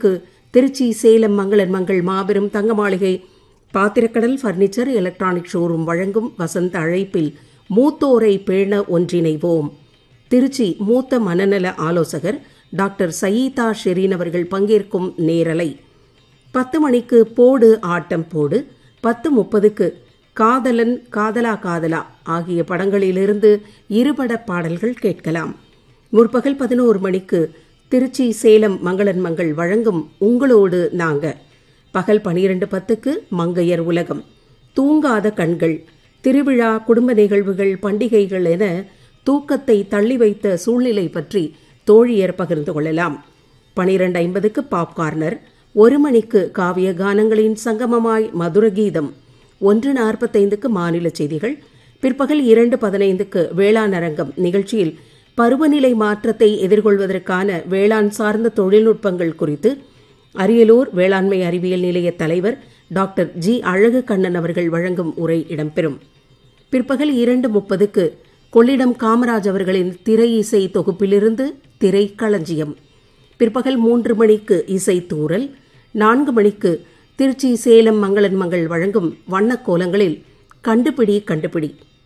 மணிக்கு திருச்சி சேலம் மங்களன் மங்கள் மாபெரும் தங்க மாளிகை பாத்திரக்கடல் பர்னிச்சர் எலக்ட்ரானிக் ஷோரூம் வழங்கும் வசந்த அழைப்பில் மூத்தோரை பேண ஒன்றிணைவோம் திருச்சி மூத்த மனநல ஆலோசகர் டாக்டர் சயீதா ஷெரீன் அவர்கள் பங்கேற்கும் நேரலை பத்து மணிக்கு போடு ஆட்டம் போடு பத்து முப்பதுக்கு காதலன் காதலா காதலா ஆகிய படங்களிலிருந்து இருபட பாடல்கள் கேட்கலாம் முற்பகல் பதினோரு மணிக்கு திருச்சி சேலம் மங்களன் மங்கள் வழங்கும் உங்களோடு நாங்க பகல் பனிரெண்டு பத்துக்கு மங்கையர் உலகம் தூங்காத கண்கள் திருவிழா குடும்ப நிகழ்வுகள் பண்டிகைகள் என தூக்கத்தை தள்ளி வைத்த சூழ்நிலை பற்றி தோழியர் பகிர்ந்து கொள்ளலாம் பனிரெண்டு ஐம்பதுக்கு பாப்கார்னர் ஒரு மணிக்கு காவிய கானங்களின் சங்கமமாய் மதுர கீதம் ஒன்று நாற்பத்தைந்துக்கு மாநில செய்திகள் பிற்பகல் இரண்டு பதினைந்துக்கு வேளாண் அரங்கம் நிகழ்ச்சியில் பருவநிலை மாற்றத்தை எதிர்கொள்வதற்கான வேளாண் சார்ந்த தொழில்நுட்பங்கள் குறித்து அரியலூர் வேளாண்மை அறிவியல் நிலைய தலைவர் டாக்டர் ஜி அழகு கண்ணன் அவர்கள் வழங்கும் உரை இடம்பெறும் பிற்பகல் இரண்டு முப்பதுக்கு கொள்ளிடம் காமராஜ் அவர்களின் திரை இசை தொகுப்பிலிருந்து திரைக்களஞ்சியம் பிற்பகல் மூன்று மணிக்கு இசை தூரல் நான்கு மணிக்கு திருச்சி சேலம் மங்களன் மங்கள் வழங்கும் வண்ணக் கோலங்களில் கண்டுபிடி கண்டுபிடி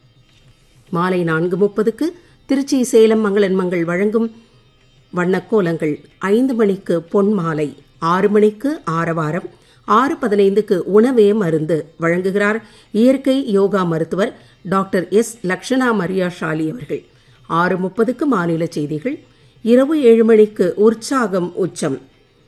மாலை நான்கு முப்பதுக்கு திருச்சி சேலம் மங்களன் மங்கள் வழங்கும் வண்ணக்கோலங்கள் ஐந்து மணிக்கு பொன் மாலை ஆறு மணிக்கு ஆரவாரம் ஆறு பதினைந்துக்கு உணவே மருந்து வழங்குகிறார் இயற்கை யோகா மருத்துவர் doctor S Lakshana Maria Shali அவர்கள் ஆறு முப்பதுக்கு மாநில செய்திகள் இரவு ஏழு மணிக்கு உற்சாகம் உச்சம்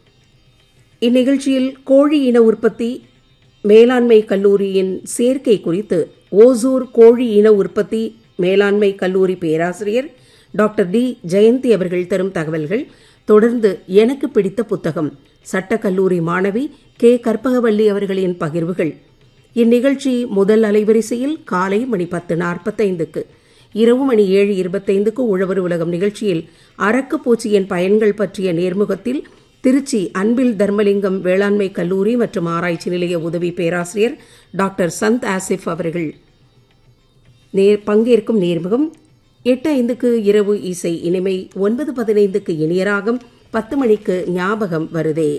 இந்நிகழ்ச்சியில் கோழி இன உற்பத்தி மேலாண்மை கல்லூரியின் சேர்க்கை குறித்து ஓசூர் கோழி இன உற்பத்தி மேலாண்மை கல்லூரி பேராசிரியர் டாக்டர் டி ஜெயந்தி அவர்கள் தரும் தகவல்கள் தொடர்ந்து எனக்கு பிடித்த புத்தகம் சட்டக்கல்லூரி மாணவி கே கற்பகவல்லி அவர்களின் பகிர்வுகள் இந்நிகழ்ச்சி முதல் அலைவரிசையில் காலை மணி பத்து நாற்பத்தைந்துக்கு இரவு மணி ஏழு இருபத்தைந்துக்கு உழவர் உலகம் நிகழ்ச்சியில் அரக்கு பூச்சியின் பயன்கள் பற்றிய நேர்முகத்தில் திருச்சி அன்பில் தர்மலிங்கம் வேளாண்மை கல்லூரி மற்றும் ஆராய்ச்சி நிலைய உதவி பேராசிரியர் டாக்டர் சந்த் ஆசிப் அவர்கள் நேர் பங்கேற்கும் நேர்முகம் எட்டு ஐந்துக்கு இரவு இசை இனிமை ஒன்பது பதினைந்துக்கு இனியராகம் பத்து மணிக்கு ஞாபகம் வருதே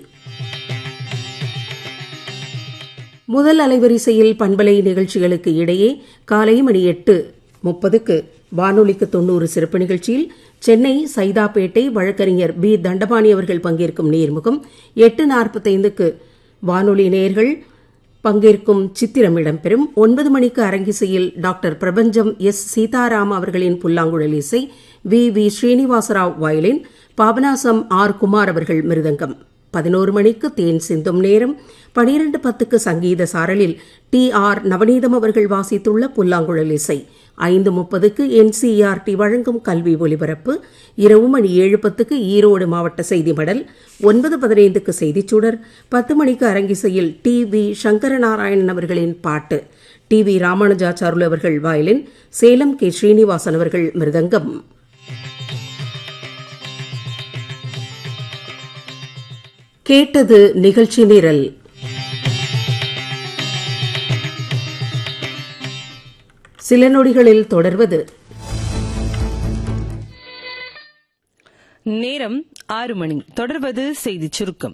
முதல் அலைவரிசையில் பண்பலை நிகழ்ச்சிகளுக்கு இடையே காலை மணி எட்டு முப்பதுக்கு வானொலிக்கு தொண்ணூறு சிறப்பு நிகழ்ச்சியில் சென்னை சைதாப்பேட்டை வழக்கறிஞர் பி தண்டபாணி அவர்கள் பங்கேற்கும் நேர்முகம் எட்டு நாற்பத்தைந்துக்கு வானொலி நேர்கள் பங்கேற்கும் சித்திரம் இடம்பெறும் ஒன்பது மணிக்கு அரங்கிசையில் டாக்டர் பிரபஞ்சம் எஸ் சீதாராம் அவர்களின் புல்லாங்குழல் இசை V V Srinivasarao violin Papanasam R Kumar அவர்கள் மிருதங்கம் பதினோரு மணிக்கு தேன் சிந்தும் நேரம் பனிரெண்டு பத்துக்கு சங்கீத சாரலில் டி ஆர் நவநீதம் அவர்கள் வாசித்துள்ள புல்லாங்குழல் இசை ஐந்து முப்பதுக்கு என்சிஆர்டி வழங்கும் கல்வி ஒலிபரப்பு இரவு மணி ஏழு பத்துக்கு ஈரோடு மாவட்ட செய்தி மடல் ஒன்பது பதினைந்துக்கு செய்திச்சுடர் பத்து மணிக்கு அரங்கிசையில் டி வி சங்கரநாராயணன் அவர்களின் பாட்டு டி வி ராமானுஜாச்சாருல் அவர்கள் வயலின் சேலம் கே ஸ்ரீனிவாசன் அவர்கள் மிருதங்கம் கேட்டது நிகழ்ச்சி நிரல் சில நொடிகளில் தொடர்வது நேரம் ஆறு மணி தொடர்வது செய்திச் சுருக்கம்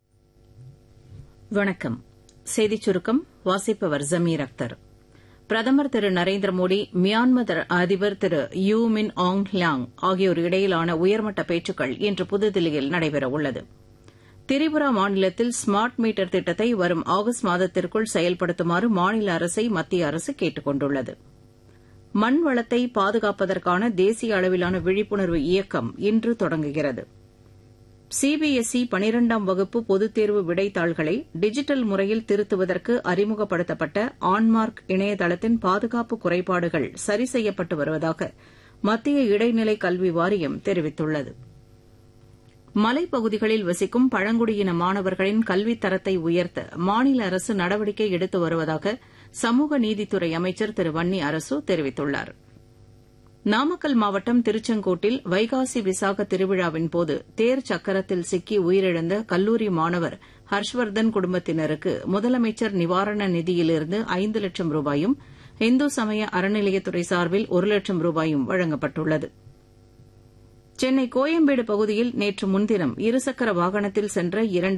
வணக்கம் செய்திச் சுருக்கம் வாசிப்பவர் ஜமீர் அக்தர் பிரதமர் திரு நரேந்திர மோடி மியான்மர் அதிபர் திரு யூ மின் ஆங் லியாங் ஆகியோர் இடையிலான உயர்மட்ட பேச்சுக்கள் இன்று புதுதில்லியில் நடைபெறவுள்ளது திரிபுரா மாநிலத்தில் ஸ்மார்ட் மீட்டர் திட்டத்தை வரும் ஆகஸ்ட் மாதத்திற்குள் செயல்படுத்துமாறு மாநில அரசை மத்திய அரசு கேட்டுக் கொண்டுள்ளது மண் வளத்தை பாதுகாப்பதற்கான தேசிய அளவிலான விழிப்புணர்வு இயக்கம் இன்று தொடங்குகிறது சிபிஎஸ்இ பனிரெண்டாம் வகுப்பு பொதுத் தேர்வு விடைத்தாள்களை டிஜிட்டல் முறையில் திருத்துவதற்கு அறிமுகப்படுத்தப்பட்ட ஆன்மார்க் இணையதளத்தின் பாதுகாப்பு குறைபாடுகள் சரி செய்யப்பட்டு வருவதாக மத்திய இடைநிலை கல்வி வாரியம் தெரிவித்துள்ளது மலைப்பகுதிகளில் வசிக்கும் பழங்குடியின மாணவர்களின் கல்வித் தரத்தை உயர்த்த மாநில அரசு நடவடிக்கை எடுத்து வருவதாக சமூக நீதித்துறை அமைச்சர் திரு வன்னி அரசு தெரிவித்துள்ளார் நாமக்கல் மாவட்டம் திருச்செங்கோட்டில் வைகாசி விசாக திருவிழாவின் போது தேர் சக்கரத்தில் சிக்கி உயிரிழந்த கல்லூரி மாணவர் ஹர்ஷ்வர்தன் குடும்பத்தினருக்கு முதலமைச்சர் நிவாரண நிதியிலிருந்து ஐந்து லட்சம் ரூபாயும் இந்து சமய அறநிலையத்துறை சார்பில் ஒரு லட்சம் ரூபாயும் வழங்கப்பட்டுள்ளது சென்னை கோயம்பேடு பகுதியில் நேற்று முன்தினம் இருசக்கர வாகனத்தில் சென்ற இரண்டு